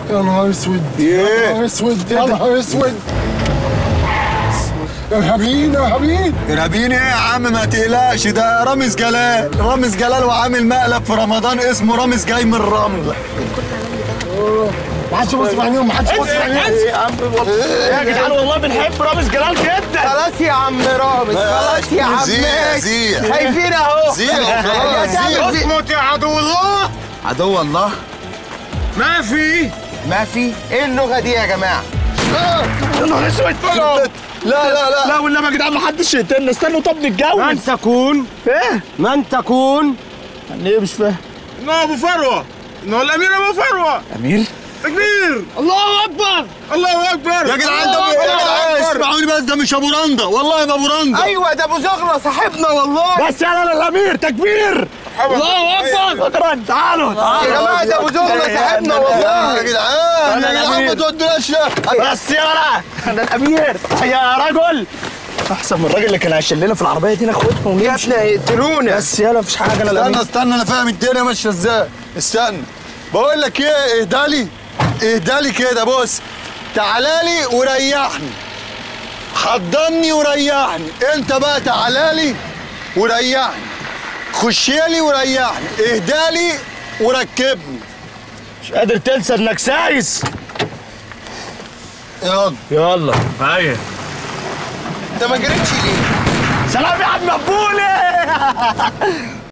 يا نهار اسود ايه؟ يا نهار اسود يا نهار اسود ارهابيين ارهابيين ارهابيين ايه يا عم ما تقلقش ده رامز جلال رامز جلال وعامل مقلب في رمضان اسمه رامز جاي من الرمل ما حدش يبص في عينيهم ما حدش يبص في عينيهم يا عم يا جدعان والله بنحب رامز جلال جدا خلاص يا عم رامز خلاص يا عم زيع زيع شايفين اهو زيع خلاص زيع اصمت يا عدو الله عدو الله ما في ما في ايه اللغه دي يا جماعه يا نهار اسود لا لا لا لا والله يا جدعان ما حدش يقتلنا استنوا طب نتجوز من تكون ايه من تكون يعني ايه مش فاهم انه ابو فروه انه الامير ابو فروه امير تكبير الله اكبر الله اكبر يا جدعان ده يا جدعان اسمعوني بس ده مش ابو رندا والله ما ابو رندا ايوه ده ابو زغله صاحبنا والله بس يا الامير تكبير الله اكبر شكرا تعالوا يا جماعه ده ابو زغله صاحبنا يا والله جدعان أنا يا جدعان الأمير. ما تودناش بس يلا انا الامير يا رجل احسن من الراجل اللي كان هيشيل لنا في العربيه دي ناخدها يا ونمشي ابني هيقتلونا بس يلا مفيش حاجه انا استنى الامير استنى انا فاهم الدنيا ماشيه ازاي استنى بقول لك ايه اهدالي اهدالي كده بص تعالى لي وريحني حضني وريحني انت بقى تعالى لي وريحني خشيلي وريحني اهدالي وركبني مش قادر تنسى انك سايس يلا يلا هيا انت ما جريتش ليه سلام يا عم مقبولي